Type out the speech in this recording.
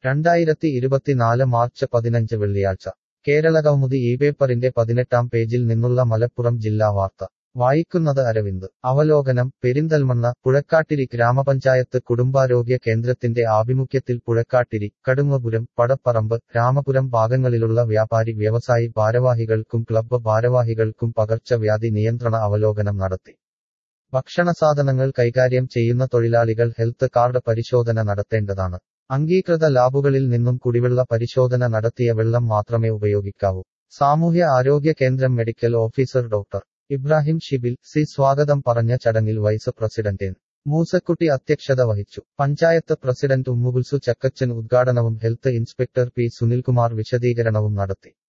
രണ്ടായിരത്തി ഇരുപത്തിനാല് മാർച്ച് പതിനഞ്ച് വെള്ളിയാഴ്ച കേരളകൗമുദി ഈ പേപ്പറിന്റെ പതിനെട്ടാം പേജിൽ നിന്നുള്ള മലപ്പുറം ജില്ലാ വാർത്ത വായിക്കുന്നത് അരവിന്ദ് അവലോകനം പെരിന്തൽമണ്ണ പുഴക്കാട്ടിരി ഗ്രാമപഞ്ചായത്ത് കുടുംബാരോഗ്യ കേന്ദ്രത്തിന്റെ ആഭിമുഖ്യത്തിൽ പുഴക്കാട്ടിരി കടുങ്ങപുരം പടപ്പറമ്പ് രാമപുരം ഭാഗങ്ങളിലുള്ള വ്യാപാരി വ്യവസായി ഭാരവാഹികൾക്കും ക്ലബ്ബ് ഭാരവാഹികൾക്കും പകർച്ചവ്യാധി നിയന്ത്രണ അവലോകനം നടത്തി ഭക്ഷണസാധനങ്ങൾ കൈകാര്യം ചെയ്യുന്ന തൊഴിലാളികൾ ഹെൽത്ത് കാർഡ് പരിശോധന നടത്തേണ്ടതാണ് അംഗീകൃത ലാബുകളിൽ നിന്നും കുടിവെള്ള പരിശോധന നടത്തിയ വെള്ളം മാത്രമേ ഉപയോഗിക്കാവൂ സാമൂഹ്യ ആരോഗ്യ കേന്ദ്രം medical officer doctor Ibrahim Shibil C സ്വാഗതം പറഞ്ഞ ചടങ്ങിൽ വൈസ് പ്രസിഡന്റ് എൻ മൂസക്കുട്ടി അധ്യക്ഷത വഹിച്ചു പഞ്ചായത്ത് പ്രസിഡന്റ് ഉമ്മുകുൽസു ചക്കച്ചൻ ഉദ്ഘാടനവും ഹെൽത്ത് ഇൻസ്പെക്ടർ പി സുനിൽകുമാർ വിശദീകരണവും നടത്തി